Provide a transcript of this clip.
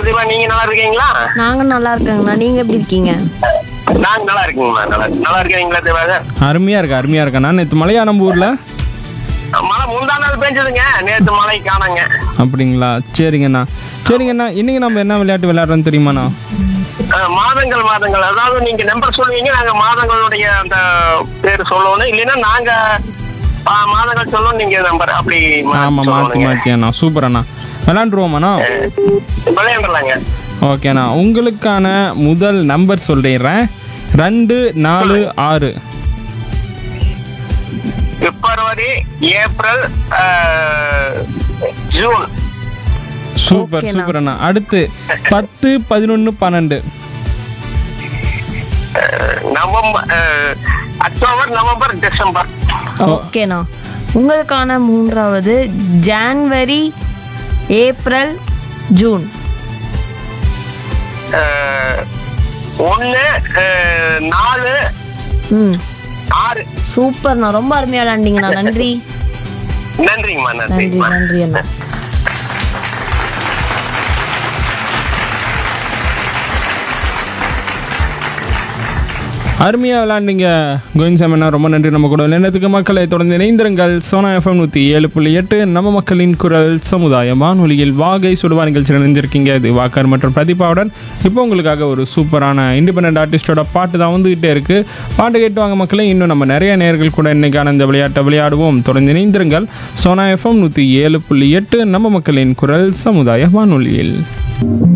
பிரதிபா நீங்க நல்லா இருக்கீங்களா நாங்க நல்லா இருக்கோங்கண்ணா நீங்க எப்படி இருக்கீங்க நாங்க நல்லா இருக்கீங்கம்மா நல்லா நல்லா இருக்கீங்களா தேவாத அருமையாக இருக்கு அருமையாக இருக்கண்ணா நேற்று மழையா நம்ம ஊரில் மழை முந்தா நாள் பெஞ்சதுங்க நேத்து மழை காணங்க அப்படிங்களா சரிங்கண்ணா சரிங்கண்ணா இன்னைக்கு நம்ம என்ன விளையாட்டு விளையாடுறோன்னு தெரியுமாண்ணா அஹ், மாதங்கள் மாதங்கள் அதாவது நீங்க நம்பர் சொல்லுவீங்க நாங்க மாதங்களுடைய அந்த பேர் சொல்லணும் இல்லைன்னா நாங்க ஆ, மாதங்கள் சொல்லணும் நீங்க நம்பர் அப்படி மாத்தி ஆமாம் மாற்றி சொல்லணுங்க. மாற்றி அண்ணா சூப்பர் அண்ணா விளையாண்டுருவோமாண்ணா விளையாடலாங்க ஓகேண்ணா உங்களுக்கான முதல் நம்பர் சொல்லிடுறேன் ரெண்டு நாலு ஆறு February April ah, June super ஓகேண்ணா. சூப்பர் அண்ணா அடுத்து பத்து பதினொன்று பன்னெண்டு ah, November ah, October November December ஓகேண்ணா உங்களுக்கான மூன்றாவது ஜான்வரி ஏப்ரல் ஜூன் அஹ், ஒண்ணு அஹ், நாலு ம் ஆறு சூப்பர்ண்ணா ரொம்ப அருமையா விளையாண்டீங்கண்ணா நன்றி நன்றிங்கம்மா நன்றி நன்றிங்கம்மா நன்றி அண்ணா அருமையாக விளையாண்டீங்க கோவிந்த் சாமண்ணா ரொம்ப நன்றி நம்ம கூட விளையாண்டதுக்கு மக்களை தொடர்ந்து இணைந்திருங்கள் சோனா எஃப்எம் நூற்றி ஏழு புள்ளி எட்டு நம்ம மக்களின் குரல் சமுதாய வானொலியில் வாகை சுடுவா நிகழ்ச்சியில் இணைஞ்சிருக்கீங்க இது வாக்கர் மற்றும் பிரதீபாவுடன் இப்போ உங்களுக்காக ஒரு சூப்பரான இண்டிபெண்ட் ஆர்டிஸ்டோட பாட்டு தான் வந்துகிட்டே இருக்கு பாட்டு கேட்டு வாங்க மக்களே இன்னும் நம்ம நிறைய நேர்கள் கூட இன்னைக்கான இந்த விளையாட்டை விளையாடுவோம் தொடர்ந்து இணைந்திருங்கள் சோனா எஃப்எம் நூற்றி ஏழு புள்ளி எட்டு நம்ம மக்களின் குரல் சமுதாய வானொலியில்